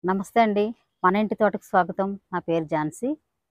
నమస్తే అండి మన ఇంటి తోటకు స్వాగతం నా పేరు ఝాన్సీ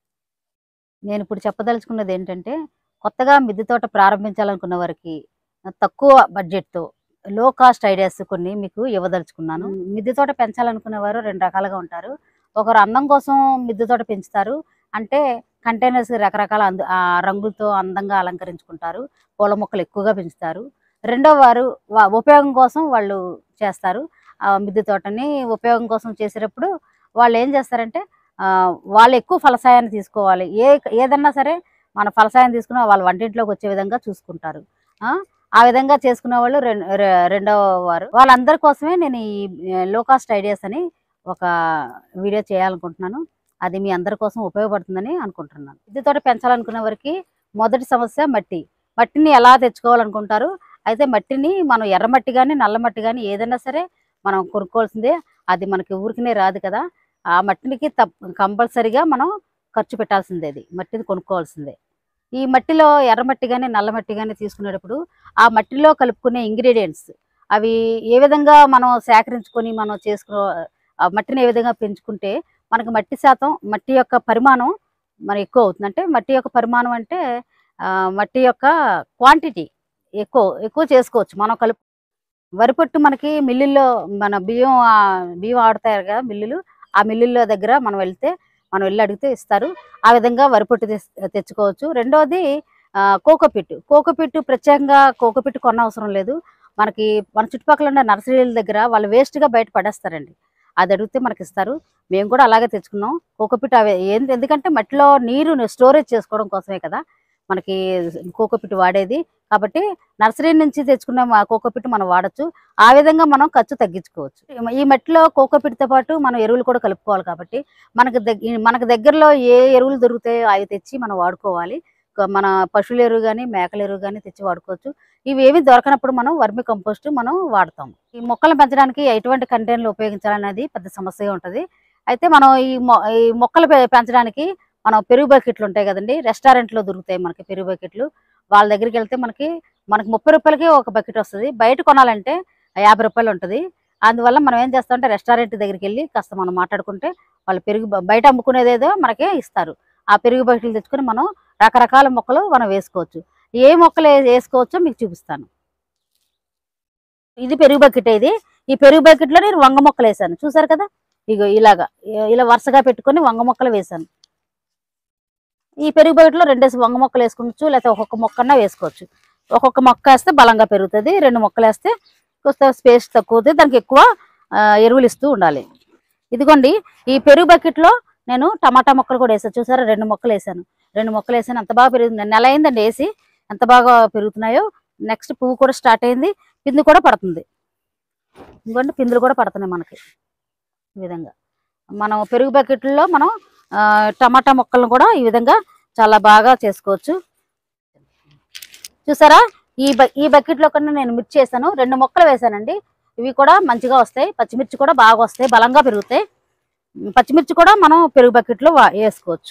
నేను ఇప్పుడు చెప్పదలుచుకున్నది ఏంటంటే కొత్తగా మిద్దె తోట ప్రారంభించాలనుకున్న వారికి తక్కువ బడ్జెట్తో లో కాస్ట్ ఐడియాస్ కొన్ని మీకు ఇవ్వదలుచుకున్నాను మిద్దె తోట పెంచాలనుకునే వారు రెండు రకాలుగా ఉంటారు ఒకరు అందం కోసం మిద్దె తోట పెంచుతారు అంటే కంటైనర్స్ రకరకాల అంద ఆ రంగులతో అందంగా అలంకరించుకుంటారు పూల మొక్కలు ఎక్కువగా పెంచుతారు రెండో వారు వా- ఉపయోగం కోసం వాళ్ళు చేస్తారు ఆ మిద్దె తోటని ఉపయోగం కోసం చేసేటప్పుడు వాళ్ళు ఏం చేస్తారంటే ఆ, వాళ్ళు ఎక్కువ ఫలసాయాన్ని తీసుకోవాలి ఏ ఏదన్నా సరే మన ఫలసాయం తీసుకుని వాళ్ళ వంటింట్లోకి వచ్చే విధంగా చూసుకుంటారు ఆ, ఆ విధంగా చేసుకునే వాళ్ళు రెం- రె- రెండవ వారు వాళ్ళందరి కోసమే నేను ఈ లో కాస్ట్ ఐడియాస్ అని ఒక వీడియో చేయాలనుకుంటున్నాను అది మీ అందరి కోసం ఉపయోగపడుతుందని అనుకుంటున్నాను మిద్దె తోట పెంచాలనుకునే వారికి మొదటి సమస్య మట్టి మట్టిని ఎలా తెచ్చుకోవాలనుకుంటారు అయితే మట్టిని మనం ఎర్రమట్టి కానీ నల్ల మట్టి కానీ ఏదైనా సరే మనం కొనుక్కోవాల్సిందే అది మనకి ఊరికనే రాదు కదా ఆ మట్టికి తప్ కంపల్సరిగా మనం ఖర్చు పెట్టాల్సిందే అది మట్టిని కొనుక్కోవాల్సిందే ఈ మట్టిలో ఎర్రమట్టి కానీ నల్ల మట్టి కానీ తీసుకునేటప్పుడు ఆ మట్టిలో కలుపుకునే ఇంగ్రీడియంట్స్ అవి ఏ విధంగా మనం సేకరించుకొని మనం చేసుకున్న ఆ మట్టిని ఏ విధంగా పెంచుకుంటే మనకి మట్టి శాతం మట్టి యొక్క పరిమాణం మన ఎక్కువ అవుతుంది అంటే మట్టి యొక్క పరిమాణం అంటే ఆ, మట్టి యొక్క క్వాంటిటీ ఎక్కువ ఎక్కువ చేసుకోవచ్చు మనం కలుపు వరిపొట్టు మనకి మిల్లుల్లో మన బియ్యం ఆ, బియ్యం ఆడతారు కదా మిల్లులు ఆ మిల్లుల దగ్గర మనం వెళ్తే మనం వెళ్ళి అడిగితే ఇస్తారు ఆ విధంగా వరిపొట్టు తెస్- తెచ్చుకోవచ్చు రెండోది ఆ, కోకోపిట్టు కోకోపిట్టు ప్రత్యేకంగా కోకోపిట్టు కొన్న అవసరం లేదు మనకి మన చుట్టుపక్కల ఉన్న నర్సరీల దగ్గర వాళ్ళు వేస్ట్గా బయట పడేస్తారండి అది అడిగితే మనకి ఇస్తారు మేము కూడా అలాగే తెచ్చుకున్నాం కోకోపిట్ అవి ఏంది ఎందుకంటే మట్టిలో నీరు స్టోరేజ్ చేసుకోవడం కోసమే కదా మనకి కోకోపిట్ వాడేది కాబట్టి నర్సరీ నుంచి తెచ్చుకున్న మా కోకోపిట్ మనం వాడచ్చు ఆ విధంగా మనం ఖర్చు తగ్గించుకోవచ్చు ఈ మట్టిలో కోకోపిట్తో పాటు మనం ఎరువులు కూడా కలుపుకోవాలి కాబట్టి మనకు దగ్గ మనకు దగ్గరలో ఏ ఎరువులు దొరుకుతాయో అవి తెచ్చి మనం వాడుకోవాలి క- మన పశువుల ఎరువు కానీ మేకల ఎరువు కానీ తెచ్చి వాడుకోవచ్చు ఇవి ఏమి దొరకనప్పుడు మనం వర్మి కంపోస్ట్ మనం వాడతాం ఈ మొక్కలను పెంచడానికి ఎటువంటి కంటైనర్లు ఉపయోగించాలనేది పెద్ద సమస్యగా ఉంటుంది అయితే మనం ఈ మొ ఈ మొక్కలు పె- పెంచడానికి మనం పెరుగు బకెట్లు ఉంటాయి కదండి రెస్టారెంట్లో దొరుకుతాయి మనకి పెరుగు బకెట్లు వాళ్ళ దగ్గరికి వెళ్తే మనకి మనకి ముప్పై రూపాయలకి ఒక బకెట్ వస్తుంది బయట కొనాలంటే యాభై రూపాయలు ఉంటుంది అందువల్ల మనం ఏం చేస్తామంటే రెస్టారెంట్ దగ్గరికి వెళ్ళి కాస్త మనం మాట్లాడుకుంటే వాళ్ళు పెరుగు బ- బయట అమ్ముకునేది ఏదో మనకే ఇస్తారు ఆ పెరుగు బకెట్లు తెచ్చుకొని మనం రకరకాల మొక్కలు మనం వేసుకోవచ్చు ఏ మొక్కలు వే- వేసుకోవచ్చో మీకు చూపిస్తాను ఇది పెరుగు బకెట్ ఇది ఈ పెరుగు బకెట్లో నేను వంగ మొక్కలు వేసాను చూసారు కదా ఇగో ఇలాగా ఇ- ఇలా వరుసగా పెట్టుకొని వంగ మొక్కలు వేసాను ఈ పెరుగు బకెట్లో రెండేసి వంగ మొక్కలు వేసుకోవచ్చు లేకపోతే ఒక్కొక్క మొక్కన్నా వేసుకోవచ్చు ఒక్కొక్క మొక్క వేస్తే బలంగా పెరుగుతుంది రెండు మొక్కలు వేస్తే కొంత స్పేస్ తక్కువ అవుతుంది దానికి ఎక్కువ ఆ, ఎరువులు ఇస్తూ ఉండాలి ఇదిగోండి ఈ పెరుగు బకెట్లో నేను టమాటా మొక్కలు కూడా వేసాను చూసారా రెండు మొక్కలు వేసాను రెండు మొక్కలు వేసాను ఎంత బాగా పెరుగుతుంది నెల అయిందండి వేసి ఎంత బాగా పెరుగుతున్నాయో నెక్స్ట్ పువ్వు కూడా స్టార్ట్ అయింది పిందు కూడా పడుతుంది ఇదిగోండి పిందులు కూడా పడుతున్నాయి మనకి ఈ విధంగా మనం పెరుగు బకెట్లో మనం ఆ, టమాటా మొక్కలను కూడా ఈ విధంగా చాలా బాగా చేసుకోవచ్చు చూసారా ఈ బ ఈ బకెట్లో కన్నా నేను మిర్చి వేసాను రెండు మొక్కలు వేసానండి ఇవి కూడా మంచిగా వస్తాయి పచ్చిమిర్చి కూడా బాగా వస్తాయి బలంగా పెరుగుతాయి ఉమ్, పచ్చిమిర్చి కూడా మనం పెరుగు బకెట్లో వా- వేసుకోవచ్చు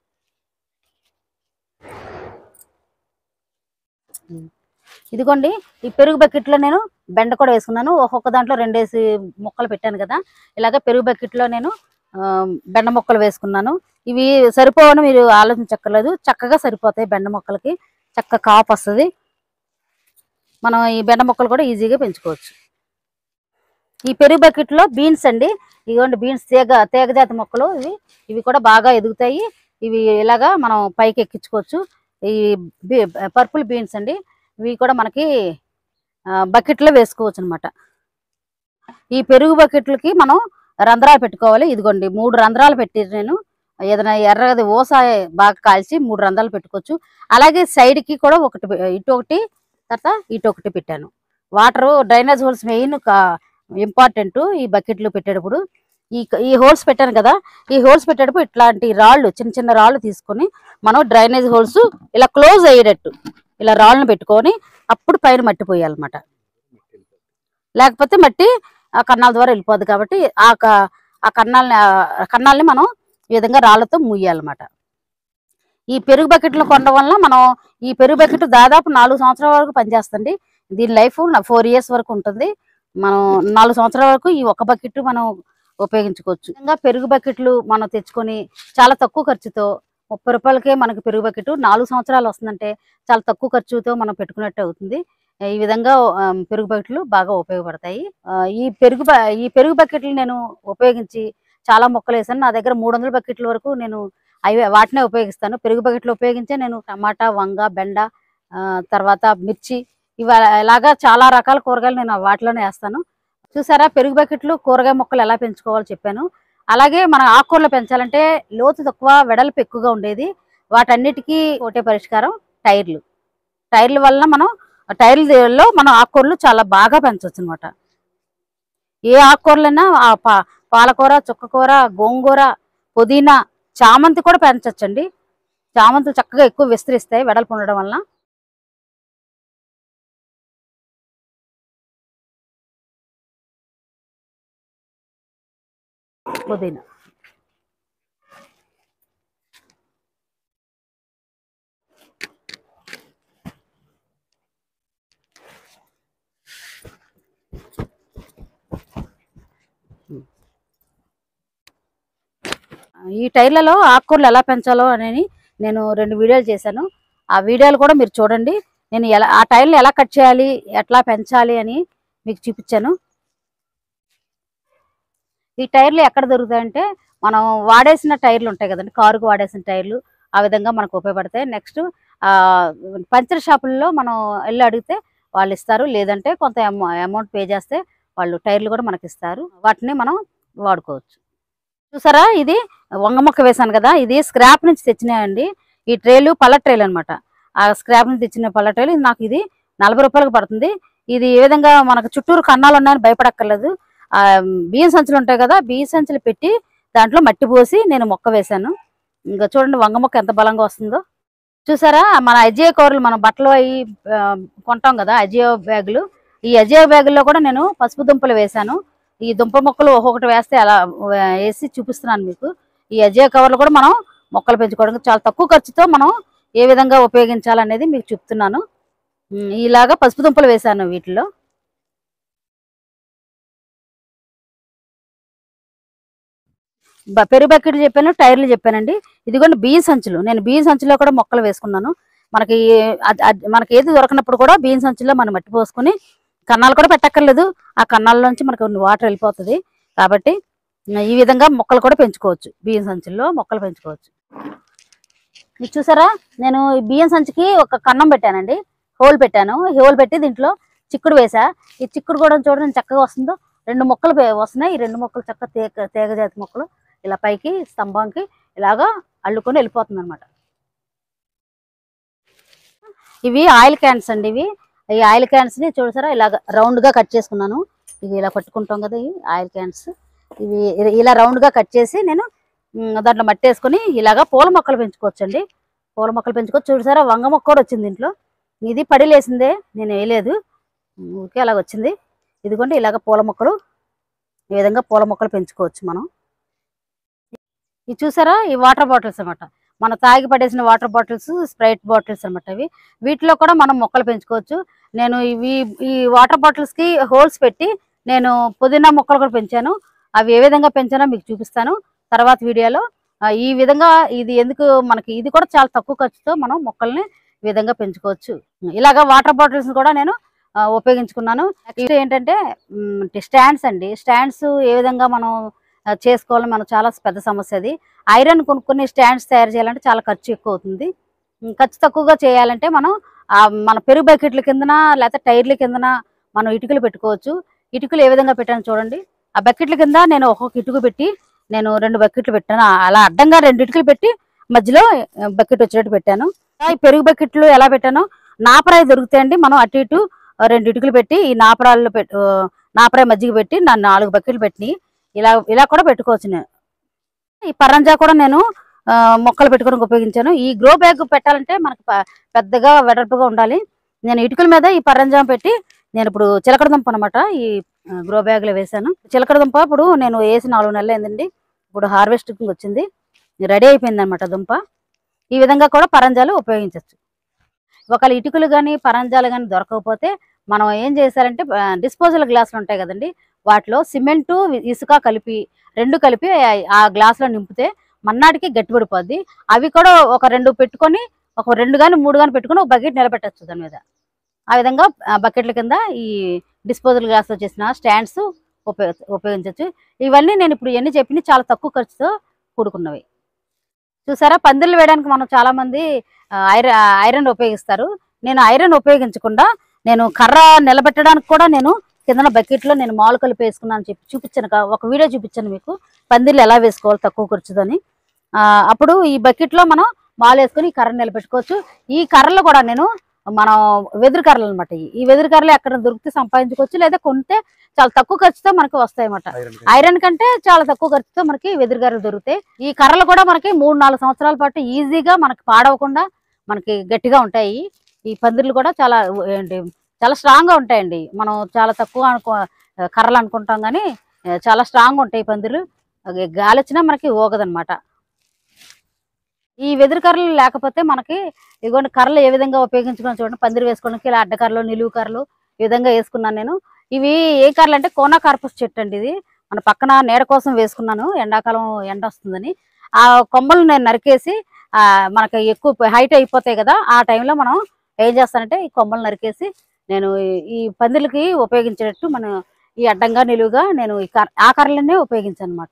ఉమ్. ఇదిగోండి ఈ పెరుగు బకెట్లో నేను బెండ కూడా వేసుకున్నాను ఒక్కొక్క దాంట్లో రెండేసి మొక్కలు పెట్టాను కదా ఇలాగ పెరుగు బకెట్లో నేను ఆ, బెండ మొక్కలు వేసుకున్నాను ఇవి సరిపోవని మీరు ఆలోచించక్కర్లేదు చక్కగా సరిపోతాయి బెండ మొక్కలకి చక్క కాపు వస్తుంది మనం ఈ బెండ మొక్కలు కూడా ఈజీగా పెంచుకోవచ్చు ఈ పెరుగు బకెట్లో బీన్స్ అండి ఇదిగోండి బీన్స్ తీగ తీగజాతి మొక్కలు ఇవి ఇవి కూడా బాగా ఎదుగుతాయి ఇవి ఇలాగా మనం పైకి ఎక్కించుకోవచ్చు ఈ పర్పుల్ బీన్స్ అండి ఇవి కూడా మనకి ఆ, బకెట్లో వేసుకోవచ్చు అనమాట ఈ పెరుగు బకెట్లకి మనం రంధ్రాలు పెట్టుకోవాలి ఇదిగోండి మూడు రంధ్రాలు పెట్టి నేను ఏదైనా ఎర్రది ఓస బాగా కాల్చి మూడు రంధ్రాలు పెట్టుకోవచ్చు అలాగే సైడ్కి కూడా ఒకటి పె- ఇటు ఒకటి తర్వాత ఇటు ఒకటి పెట్టాను water drainage holes main important ఈ బకెట్లు పెట్టేటప్పుడు ఈ ఈ హోల్స్ పెట్టాను కదా ఈ హోల్స్ పెట్టేటప్పుడు ఇట్లాంటి రాళ్ళు చిన్న చిన్న రాళ్ళు తీసుకొని మనం డ్రైనేజ్ హోల్స్ ఇలా క్లోజ్ అయ్యేటట్టు ఇలా రాళ్ళను పెట్టుకొని అప్పుడు పైన మట్టి పోయాలన్నమాట లేకపోతే మట్టి ఆ కన్నాల ద్వారా వెళ్ళిపోద్ది కాబట్టి ఆ క- ఆ కన్నాల్ని ఆ కన్నాల్ని మనం ఈ విధంగా రాళ్ళతో మూయాలన్నమాట ఈ పెరుగు బకెట్లు కొనడం వల్ల మనం ఈ పెరుగు బకెట్ దాదాపు నాలుగు సంవత్సరాల వరకు పనిచేస్తుంది దీని లైఫ్ ఫోర్ ఇయర్స్ వరకు ఉంటుంది మనం నాలుగు సంవత్సరాల వరకు ఈ ఒక బకెట్ మనం ఉపయోగించుకోవచ్చు ఇంకా పెరుగు బకెట్లు మనం తెచ్చుకొని చాలా తక్కువ ఖర్చుతో ముప్పై రూపాయలకే మనకి పెరుగు బకెట్ నాలుగు సంవత్సరాలు వస్తుందంటే చాలా తక్కువ ఖర్చుతో మనం పెట్టుకున్నట్టు అవుతుంది ఈ విధంగా ఆ, పెరుగు బకెట్లు బాగా ఉపయోగపడతాయి ఆ, ఈ పెరుగు బ- ఈ పెరుగు బకెట్లు నేను ఉపయోగించి చాలా మొక్కలు వేసాను నా దగ్గర మూడు వందల బకెట్ల వరకు నేను అవి వాటినే ఉపయోగిస్తాను పెరుగు బకెట్లు ఉపయోగించే నేను టమాటా వంగ బెండ ఆ, తర్వాత మిర్చి ఇవి ఇలాగా చాలా రకాల కూరగాయలు నేను వాటిలోనే వేస్తాను చూసారా పెరుగు బకెట్లు కూరగాయ మొక్కలు ఎలా పెంచుకోవాలో చెప్పాను అలాగే మన ఆకుకూరలు పెంచాలంటే లోతు తక్కువ వెడల్పు ఎక్కువగా ఉండేది వాటన్నిటికీ ఒకటే పరిష్కారం టైర్లు టైర్ల వలన మనం ఆ టైర్లలో మనం ఆకుకూరలు చాలా బాగా పెంచవచ్చు అనమాట ఏ ఆకుకూరలైనా ఆ పా పాలకూర చుక్కకూర గోంగూర పుదీనా చామంతి కూడా పెంచొచ్చండి చామంతులు చక్కగా ఎక్కువ విస్తరిస్తాయి వెడల్పు ఉండడం వలన పుదీనా ఈ టైర్లలో ఆకుకూరలు ఎలా పెంచాలో అనేది నేను రెండు వీడియోలు చేశాను ఆ వీడియోలు కూడా మీరు చూడండి నేను ఎలా ఆ టైర్లు ఎలా కట్ చేయాలి ఎట్లా పెంచాలి అని మీకు చూపించాను ఈ టైర్లు ఎక్కడ దొరుకుతాయంటే మనం వాడేసిన టైర్లు ఉంటాయి కదండి కారుకు వాడేసిన టైర్లు ఆ విధంగా మనకు ఉపయోగపడతాయి నెక్స్ట్ పంచర్ షాపుల్లో మనం వెళ్ళి అడిగితే వాళ్ళు ఇస్తారు లేదంటే కొంత అమౌంట్ పే చేస్తే వాళ్ళు టైర్లు కూడా మనకి ఇస్తారు వాటిని మనం వాడుకోవచ్చు చూసారా ఇది వంగ మొక్క వేశాను కదా ఇది స్క్రాప్ నుంచి తెచ్చినాయండి ఈ ట్రేలు పళ్ళ ట్రేలు అనమాట ఆ స్క్రాప్ నుంచి తెచ్చిన పళ్ళ ట్రేలు నాకు ఇది నలభై రూపాయలకు పడుతుంది ఇది ఏ విధంగా మనకు చుట్టూరు కన్నాలు ఉన్నాయని భయపడక్కర్లేదు ఆ బియ్యం సంచులు ఉంటాయి కదా బియ్యం సంచులు పెట్టి దాంట్లో మట్టి పోసి నేను మొక్క వేశాను ఇంకా చూడండి వంగ మొక్క ఎంత బలంగా వస్తుందో చూసారా మన అజయ కూరలు మనం బట్టలు అవి ఆ, కొంటాం కదా అజయో బ్యాగులు ఈ అజయో బ్యాగుల్లో కూడా నేను పసుపు దుంపలు వేశాను ఈ దుంప మొక్కలు ఒక్కొక్కటి వేస్తే అలా వే- వేసి చూపిస్తున్నాను మీకు ఈ అజయ కవర్లు కూడా మనం మొక్కలు పెంచుకోవడానికి చాలా తక్కువ ఖర్చుతో మనం ఏ విధంగా ఉపయోగించాలనేది మీకు చెప్తున్నాను ఉమ్, ఇలాగా పసుపు దుంపలు వేశాను వీటిలో బ- పెరుగు బకెట్ చెప్పాను టైర్లు చెప్పానండి ఇదిగోండి బియ్యం సంచులు నేను బియ్యం సంచులో కూడా మొక్కలు వేసుకున్నాను మనకి అద్- అద్- మనకి ఏది దొరకనప్పుడు కూడా బియ్యం సంచుల్లో మనం మట్టి పోసుకొని కన్నాలు కూడా పెట్టక్కర్లేదు ఆ కన్నాల్లోంచి మనకు వాటర్ వెళ్ళిపోతుంది కాబట్టి ఈ విధంగా మొక్కలు కూడా పెంచుకోవచ్చు బియ్యం సంచుల్లో మొక్కలు పెంచుకోవచ్చు ఇది చూసారా నేను ఈ బియ్యం సంచికి ఒక కన్నం పెట్టానండి హోల్ పెట్టాను హోల్ పెట్టి దీంట్లో చిక్కుడు వేసా ఈ చిక్కుడు కూడా చూడండి చక్కగా వస్తుందో రెండు మొక్కలు పే- వస్తున్నాయి ఈ రెండు మొక్కలు చక్కగా తీగ తీగ జాతి మొక్కలు ఇలా పైకి స్తంభంకి ఇలాగా అల్లుకొని వెళ్ళిపోతుంది అనమాట ఇవి ఆయిల్ క్యాన్స్ అండి ఇవి ఈ ఆయిల్ క్యాన్స్ ని చూసారా ఇలాగ రౌండ్ గా కట్ చేసుకున్నాను ఇవి ఇలా పట్టుకుంటాం కదా ఈ ఆయిల్ క్యాన్స్ ఇవి ఇ- ఇలా రౌండ్ గా కట్ చేసి నేను మ్, దాంట్లో మట్టి వేసుకొని ఇలాగా పూల మొక్కలు పెంచుకోవచ్చండి పూల మొక్కలు పెంచుకోవచ్చు చూసారా వంగ మొక్క కూడా వచ్చింది దీంట్లో ఇది పడిలేసిందే నేను వేయలేదు ఊరికే అలాగ వచ్చింది ఇదిగోండి ఇలాగ పూల మొక్కలు ఈ విధంగా పూల మొక్కలు పెంచుకోవచ్చు మనం ఇది చూసారా ఈ వాటర్ బాటిల్స్ అన్నమాట మనం తాగి పడేసిన వాటర్ బాటిల్స్ స్ప్రైట్ బాటిల్స్ అన్నమాట ఇవి వీటిలో కూడా మనం మొక్కలు పెంచుకోవచ్చు నేను ఇవి ఈ వాటర్ బాటిల్స్ కి హోల్స్ పెట్టి నేను పుదీనా మొక్కలు కూడా పెంచాను అవి ఏ విధంగా పెంచానో మీకు చూపిస్తాను తర్వాత వీడియోలో ఆ, ఈ విధంగా ఇది ఎందుకు మనకి ఇది కూడా చాలా తక్కువ ఖర్చుతో మనం మొక్కల్ని ఈ విధంగా పెంచుకోవచ్చు ఇలాగా వాటర్ బాటిల్స్ కూడా నేను ఆ, ఉపయోగించుకున్నాను ఇది ఏంటంటే స్టాండ్స్ అండి స్టాండ్స్ ఏ విధంగా మనం ఆ, చేసుకోవాలో మనకు చాలా పెద్ద సమస్య అది ఐరన్ కొనుక్కుని స్టాండ్స్ తయారు చేయాలంటే చాలా ఖర్చు ఎక్కువ అవుతుంది ఉమ్, ఖర్చు తక్కువగా చేయాలంటే మనం ఆ, మన పెరుగు బకెట్ల కిందన లేకపోతే టైర్ల కిందన మనం ఇటుకలు పెట్టుకోవచ్చు ఇటుకలు ఏ విధంగా పెట్టాను చూడండి ఆ బకెట్ల కింద నేను ఒక్కొక్క ఇటుక పెట్టి నేను రెండు బకెట్లు పెట్టాను ఆ- అలా అడ్డంగా రెండు ఇటుకలు పెట్టి మధ్యలో బకెట్ వచ్చేటట్టు పెట్టాను ఆ, ఈ పెరుగు బకెట్లు ఎలా పెట్టానో నాపరాయి దొరుకుతాయండి మనం అటు ఇటు ఆ, రెండు ఇటుకలు పెట్టి ఈ నాపరాల్లో పెట్టు నాపరాయి మజ్జిగ పెట్టి నా నాలుగు బకెట్లు పెట్టి ఇలా ఇలా కూడా పెట్టుకోవచ్చు నేను ఈ పరంజా కూడా నేను ఆ, మొక్కలు పెట్టుకోవడానికి ఉపయోగించాను ఈ గ్రో బ్యాగ్ పెట్టాలంటే మనకు ప- పెద్దగా వెడల్పుగా ఉండాలి నేను ఇటుకల మీద ఈ పరంజా పెట్టి నేను ఇప్పుడు చిలకడ దుంప అనమాట ఈ గ్రో బ్యాగ్ లో వేసాను చిలకడ దుంప ఇప్పుడు నేను వేసి నాలుగు నెలలు అయిందండి ఇప్పుడు హార్వెస్టింగ్ వచ్చింది రెడీ అయిపోయింది అనమాట దుంప ఈ విధంగా కూడా పరంజాలు ఉపయోగించవచ్చు ఒకవేళ ఇటుకలు కానీ పరంజాలు కానీ దొరకకపోతే మనం ఏం చేశారంటే డిస్పోజల్ గ్లాసులు ఉంటాయి కదండి వాటిలో సిమెంటు ఇసుక కలిపి రెండు కలిపి ఆ- ఆ గ్లాసులో నింపితే మన్నాడికి గట్టిపడిపోద్ది అవి కూడా ఒక రెండు పెట్టుకొని ఒక రెండు కానీ మూడు కానీ పెట్టుకొని ఒక బకెట్ నిలబెట్టచ్చు దాని మీద ఆ విధంగా ఆ బకెట్ల కింద ఈ డిస్పోజల్ గ్లాస్ చేసిన స్టాండ్స్ ఉపయోగ ఉపయోగించవచ్చు ఇవన్నీ నేను ఇప్పుడు ఇవన్నీ చెప్పిన చాలా తక్కువ ఖర్చుతో కూడుకున్నవి చూసారా పందిర్లు వేయడానికి మనం చాలా మంది ఐరన్ ఐరన్ ఉపయోగిస్తారు నేను ఐరన్ ఉపయోగించకుండా నేను కర్ర నిలబెట్టడానికి కూడా నేను కింద బకెట్లో నేను మాలు కలిపి వేసుకున్నాను అని చెప్పి చూపించాను కా- ఒక వీడియో చూపించాను మీకు పందిర్లు ఎలా వేసుకోవాలి తక్కువ ఖర్చుదని ఆ, అప్పుడు ఈ బకెట్లో మనం మాలు వేసుకొని ఈ కర్ర నిలబెట్టుకోవచ్చు ఈ కర్రలు కూడా నేను మనం వెదురు కర్రలు అనమాట ఈ వెదురు కర్రలు ఎక్కడ దొరికితే సంపాదించుకోవచ్చు లేదా కొంటే చాలా తక్కువ ఖర్చుతో మనకి వస్తాయి అన్నమాట ఐరన్ ఐరన్ కంటే చాలా తక్కువ ఖర్చుతో మనకి వెదురు కర్రలు దొరుకుతాయి ఈ కర్రలు కూడా మనకి మూడు నాలుగు సంవత్సరాల పాటు ఈజీగా మనకి పాడవకుండా మనకి గట్టిగా ఉంటాయి ఈ పందిర్లు కూడా చాలా ఏంటి చాలా స్ట్రాంగ్ గా ఉంటాయండి మనం చాలా తక్కువ అనుకో కర్రలు అనుకుంటాం కానీ ఆ, చాలా స్ట్రాంగ్ ఉంటాయి ఈ పందిర్లు అది గాలి వచ్చినా మనకి ఊగదనమాట ఈ వెదురు కర్రలు లేకపోతే మనకి ఇదిగోండి కర్రలు ఏ విధంగా ఉపయోగించుకుని చూడండి పందిరి వేసుకోవడానికి ఇలా అడ్డకర్రలు నిలువు కర్రలు ఈ విధంగా వేసుకున్నాను నేను ఇవి ఏ కర్రలు అంటే కోనా కార్పస్ చెట్టు అండి ఇది మన పక్కన నీడ కోసం వేసుకున్నాను ఎండాకాలం ఎండ వస్తుందని ఆ కొమ్మలు నేను నరికేసి ఆ మనకి ఎక్కువ హైట్ అయిపోతాయి కదా ఆ టైంలో మనం ఏం చేస్తానంటే ఈ కొమ్మలు నరికేసి నేను ఈ- ఈ పందిళ్ళకి ఉపయోగించేటట్టు మనం ఈ అడ్డంగా నిలువుగా నేను ఈ కర్ర ఆ కర్రలనే ఉపయోగించాను అనమాట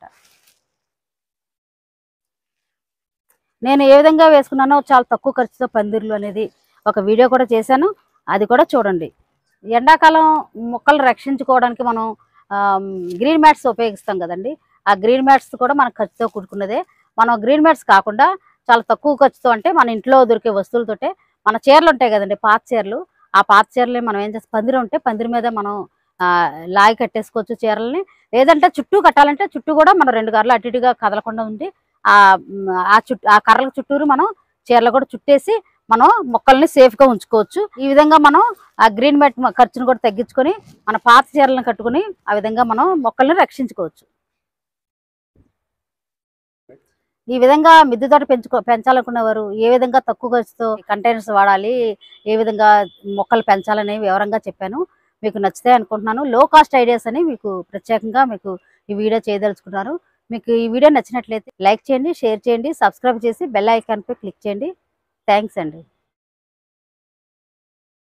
నేను ఏ విధంగా వేసుకున్నానో చాలా తక్కువ ఖర్చుతో పందిర్లు అనేది ఒక వీడియో కూడా చేశాను అది కూడా చూడండి ఎండాకాలం మొక్కలు రక్షించుకోవడానికి మనం గ్రీన్ మ్యాట్స్ ఉపయోగిస్తాం కదండి ఆ గ్రీన్ మ్యాట్స్ కూడా మనకు ఖర్చుతో కూడుకున్నదే మనం గ్రీన్ మ్యాట్స్ కాకుండా చాలా తక్కువ ఖర్చుతో అంటే మన ఇంట్లో దొరికే వస్తువులతోటే మన చీరలు ఉంటాయి కదండి పాత చీరలు ఆ పాత చీరలు మనం ఏం చేస్తాం పందిరి ఉంటే పందిరి మీద మనం ఆ, లాగి కట్టేసుకోవచ్చు చీరల్ని లేదంటే చుట్టూ కట్టాలంటే చుట్టూ కూడా మనం రెండు కర్రలు అటు ఇటుగా కదలకుండా ఉండి ఆ మ్, ఆ చుట్టూ ఆ కర్రల చుట్టూరు మనం చీరలు కూడా చుట్టేసి మనం మొక్కల్ని సేఫ్ గా ఉంచుకోవచ్చు ఈ విధంగా మనం ఆ గ్రీన్ మ్యాట్ మ- ఖర్చును కూడా తగ్గించుకొని మన పాత చీరలను కట్టుకొని ఆ విధంగా మనం మొక్కల్ని రక్షించుకోవచ్చు ఈ విధంగా మిద్దె తోట పెంచుకో పెంచాలనుకునేవారు ఏ విధంగా తక్కువ ఖర్చుతో కంటైనర్స్ వాడాలి ఏ విధంగా మొక్కలు పెంచాలని వివరంగా చెప్పాను మీకు నచ్చితే అనుకుంటున్నాను లో కాస్ట్ ఐడియాస్ అని మీకు ప్రత్యేకంగా మీకు ఈ వీడియో చేయదలుచుకున్నారు మీకు ఈ వీడియో నచ్చినట్లయితే లైక్ చేయండి షేర్ చేయండి సబ్స్క్రైబ్ చేసి బెల్ ఐకాన్పై క్లిక్ చేయండి థ్యాంక్స్ అండి